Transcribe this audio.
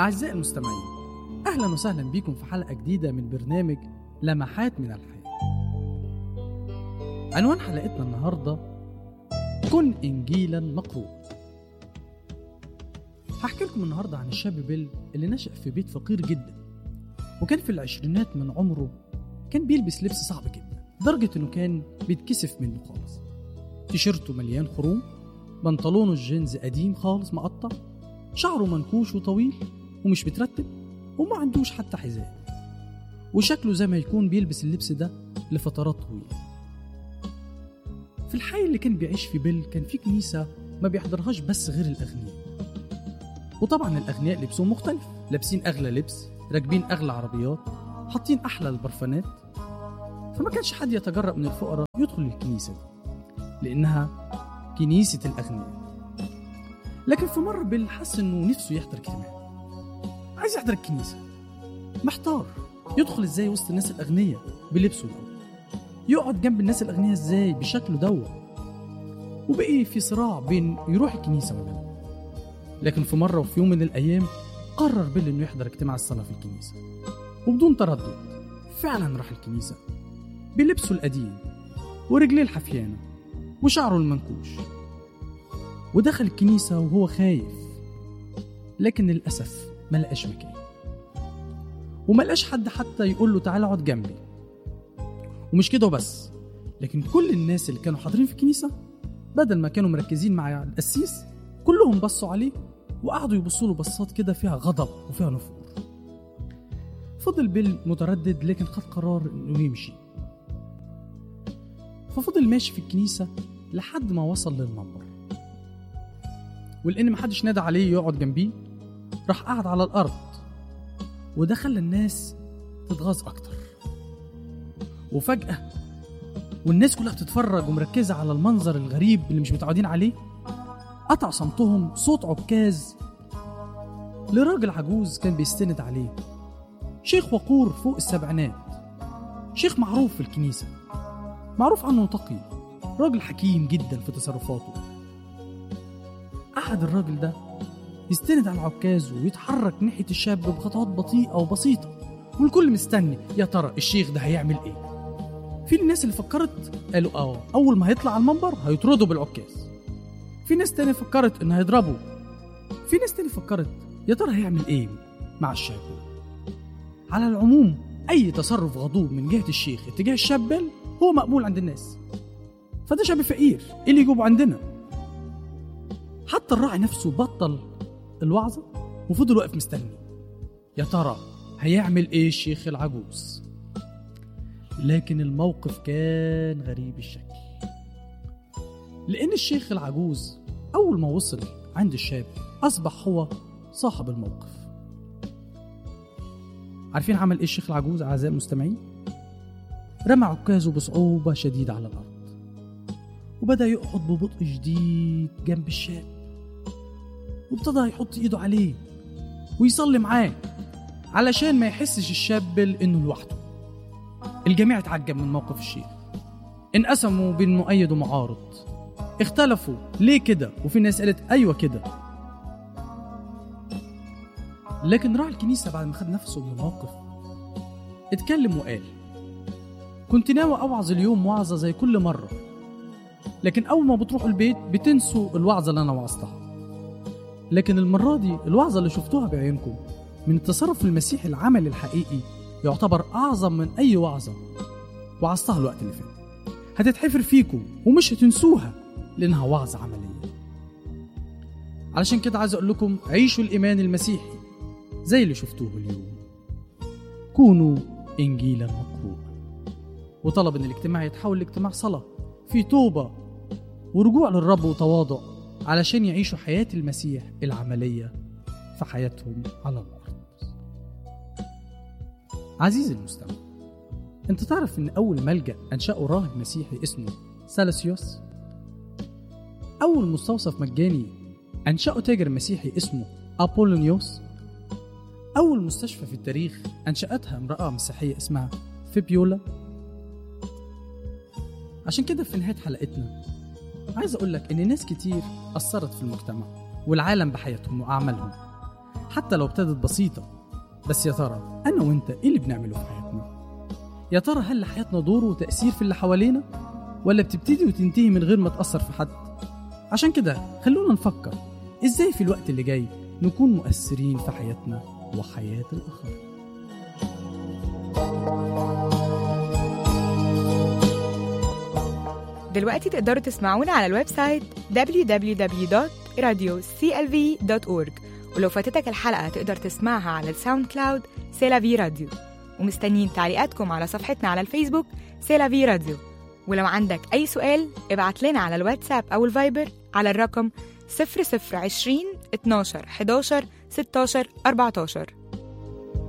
أعزائي المستمعين أهلا وسهلا بكم في حلقة جديدة من برنامج لمحات من الحياة عنوان حلقتنا النهاردة كن إنجيلا مقروء هحكي لكم النهاردة عن الشاب بيل اللي نشأ في بيت فقير جدا وكان في العشرينات من عمره كان بيلبس لبس صعب جدا لدرجة إنه كان بيتكسف منه خالص تيشيرته مليان خروم بنطلونه الجينز قديم خالص مقطع شعره منكوش وطويل ومش مترتب وما عندوش حتى حذاء وشكله زي ما يكون بيلبس اللبس ده لفترات طويلة في الحي اللي كان بيعيش في بيل كان في كنيسة ما بيحضرهاش بس غير الأغنياء وطبعا الأغنياء لبسهم مختلف لابسين أغلى لبس راكبين أغلى عربيات حاطين أحلى البرفانات فما كانش حد يتجرأ من الفقراء يدخل الكنيسة دي لأنها كنيسة الأغنياء لكن في مرة بيل حس إنه نفسه يحضر اجتماع عايز يحضر الكنيسة محتار يدخل ازاي وسط الناس الأغنياء بلبسه ده يقعد جنب الناس الأغنياء ازاي بشكله دوت وبقي في صراع بين يروح الكنيسة ولا لا لكن في مرة وفي يوم من الأيام قرر بيل إنه يحضر اجتماع الصلاة في الكنيسة وبدون تردد فعلا راح الكنيسة بلبسه القديم ورجليه الحفيانة وشعره المنكوش ودخل الكنيسة وهو خايف لكن للأسف ما لقاش مكان وما لقاش حد حتى يقول له تعالى اقعد جنبي ومش كده وبس لكن كل الناس اللي كانوا حاضرين في الكنيسة بدل ما كانوا مركزين مع القسيس كلهم بصوا عليه وقعدوا يبصوا له بصات كده فيها غضب وفيها نفور فضل بيل متردد لكن خد قرار انه يمشي ففضل ماشي في الكنيسة لحد ما وصل للمنبر ولأن محدش نادى عليه يقعد جنبيه راح قعد على الأرض وده خلى الناس تتغاظ أكتر وفجأة والناس كلها بتتفرج ومركزة على المنظر الغريب اللي مش متعودين عليه قطع صمتهم صوت عكاز لراجل عجوز كان بيستند عليه شيخ وقور فوق السبعينات شيخ معروف في الكنيسة معروف عنه تقي راجل حكيم جدا في تصرفاته قعد الراجل ده يستند على العكاز ويتحرك ناحية الشاب بخطوات بطيئة وبسيطة والكل مستني يا ترى الشيخ ده هيعمل ايه في الناس اللي فكرت قالوا اه اول ما هيطلع على المنبر هيطردوا بالعكاز في ناس تاني فكرت ان هيضربوا في ناس تاني فكرت يا ترى هيعمل ايه مع الشاب على العموم اي تصرف غضوب من جهة الشيخ اتجاه الشاب هو مقبول عند الناس فده شاب فقير ايه اللي يجيبه عندنا حتى الراعي نفسه بطل الوعظة وفضل واقف مستني يا ترى هيعمل ايه الشيخ العجوز لكن الموقف كان غريب الشكل لأن الشيخ العجوز أول ما وصل عند الشاب أصبح هو صاحب الموقف عارفين عمل إيه الشيخ العجوز أعزائي المستمعين؟ رمى عكازه بصعوبة شديدة على الأرض وبدأ يقعد ببطء شديد جنب الشاب وابتدى يحط إيده عليه ويصلي معاه علشان ما يحسش الشاب إنه لوحده الجميع اتعجب من موقف الشيخ انقسموا بين مؤيد ومعارض اختلفوا ليه كده وفي ناس قالت ايوه كده لكن راعي الكنيسه بعد ما خد نفسه من الموقف اتكلم وقال كنت ناوي اوعظ اليوم وعظه زي كل مره لكن اول ما بتروحوا البيت بتنسوا الوعظه اللي انا وعظتها لكن المره دي الوعظه اللي شفتوها بعينكم من التصرف المسيحي العملي الحقيقي يعتبر أعظم من أي وعظة وعظتها الوقت اللي فات هتتحفر فيكم ومش هتنسوها لأنها وعظة عملية علشان كده عايز أقول لكم عيشوا الإيمان المسيحي زي اللي شفتوه اليوم كونوا إنجيلا مقروءا وطلب إن الاجتماع يتحول لاجتماع صلاة في توبة ورجوع للرب وتواضع علشان يعيشوا حياة المسيح العملية في حياتهم على الأرض عزيزي المستمع انت تعرف ان اول ملجأ انشأه راهب مسيحي اسمه سالسيوس اول مستوصف مجاني انشأه تاجر مسيحي اسمه ابولونيوس اول مستشفى في التاريخ انشأتها امرأة مسيحية اسمها فيبيولا عشان كده في نهاية حلقتنا عايز اقول لك ان ناس كتير اثرت في المجتمع والعالم بحياتهم واعمالهم حتى لو ابتدت بسيطة بس يا ترى أنا وأنت إيه اللي بنعمله في حياتنا؟ يا ترى هل لحياتنا دور وتأثير في اللي حوالينا؟ ولا بتبتدي وتنتهي من غير ما تأثر في حد؟ عشان كده خلونا نفكر إزاي في الوقت اللي جاي نكون مؤثرين في حياتنا وحياة الآخرين دلوقتي تقدروا تسمعونا على الويب سايت www.radioclv.org ولو فاتتك الحلقة تقدر تسمعها على الساوند كلاود سيلافي راديو ومستنيين تعليقاتكم على صفحتنا على الفيسبوك سيلافي راديو ولو عندك أي سؤال ابعت لنا على الواتساب أو الفايبر على الرقم 0020 12 11 16 14